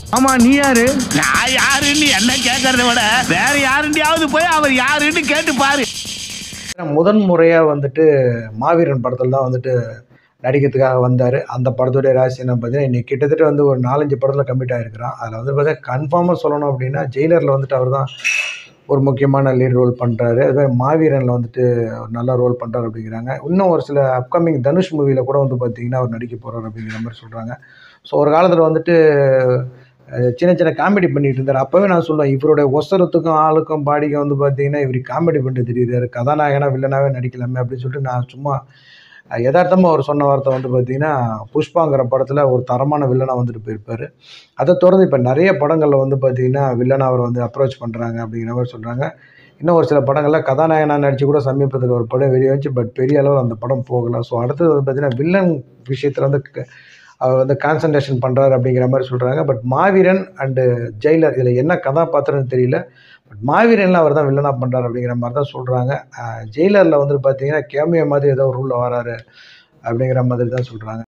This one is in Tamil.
ஆமா நீ யாரு நான் யாருன்னு என்ன கேட்கறத விட வேற யாருண்டியாவது போய் அவர் யாருன்னு கேட்டு பாரு முதன் முறையாக வந்துட்டு மாவீரன் படத்தில் தான் வந்துட்டு நடிக்கிறதுக்காக வந்தார் அந்த படத்துடைய ராசி என்ன பார்த்தீங்கன்னா இன்னைக்கு கிட்டத்தட்ட வந்து ஒரு நாலஞ்சு படத்தில் கம்மிட் ஆகிருக்கிறான் அதில் வந்து பார்த்தீங்கன்னா கன்ஃபார்மாக சொல்லணும் அப்படின்னா ஜெயிலரில் வந்துட்டு அவர் தான் ஒரு முக்கியமான லீட் ரோல் பண்ணுறாரு அது மாதிரி மாவீரனில் வந்துட்டு ஒரு நல்ல ரோல் பண்ணுறாரு அப்படிங்கிறாங்க இன்னும் ஒரு சில அப்கமிங் தனுஷ் மூவியில் கூட வந்து பார்த்தீங்கன்னா அவர் நடிக்க போகிறார் அப்படிங்கிற மாதிரி சொல்கிறாங்க ஸோ ஒரு காலத்தில் வந்துட்டு அஹ், சின்ன சின்ன காமெடி பண்ணிட்டு இருந்தார் அப்போவே நான் சொல்லுவேன் இவருடைய ஒசரத்துக்கும் ஆளுக்கும் பாடிக்கும் வந்து பார்த்தீங்கன்னா இவர் காமெடி பண்ணிட்டு தெரியுறாரு கதாநாயகனா வில்லனாவே நடிக்கலாமே அப்படின்னு சொல்லிட்டு நான் சும்மா யதார்த்தமாக அவர் சொன்ன வார்த்தை வந்து பார்த்தீங்கன்னா புஷ்பாங்கிற படத்தில் ஒரு தரமான வில்லனாக வந்துட்டு போயிருப்பார் அதை தொடர்ந்து இப்போ நிறைய படங்களில் வந்து பார்த்தீங்கன்னா வில்லனை அவர் வந்து அப்ரோச் பண்ணுறாங்க அப்படிங்கிற மாதிரி சொல்கிறாங்க இன்னும் ஒரு சில படங்களில் கதாநாயகனாக நடித்து கூட சமீபத்தில் ஒரு படம் வெளியே வச்சு பட் பெரிய அளவில் அந்த படம் போகல ஸோ அடுத்தது வந்து பார்த்தீங்கன்னா வில்லன் விஷயத்தில் வந்து க- அவர் வந்து கான்சன்ட்ரேஷன் பண்ணுறாரு அப்படிங்கிற மாதிரி சொல்கிறாங்க பட் மாவீரன் அண்டு ஜெயிலர் இதில் என்ன கதாபாத்திரம்னு தெரியல பட் மாவீரனில் அவர் தான் வில்லனாக பண்ணுறாரு அப்படிங்கிற மாதிரி தான் சொல்கிறாங்க ஜெயிலரில் வந்து பார்த்தீங்கன்னா கேமியோ மாதிரி ஏதோ ஒரு ரூலில் வராரு அப்படிங்கிற மாதிரி தான் சொல்கிறாங்க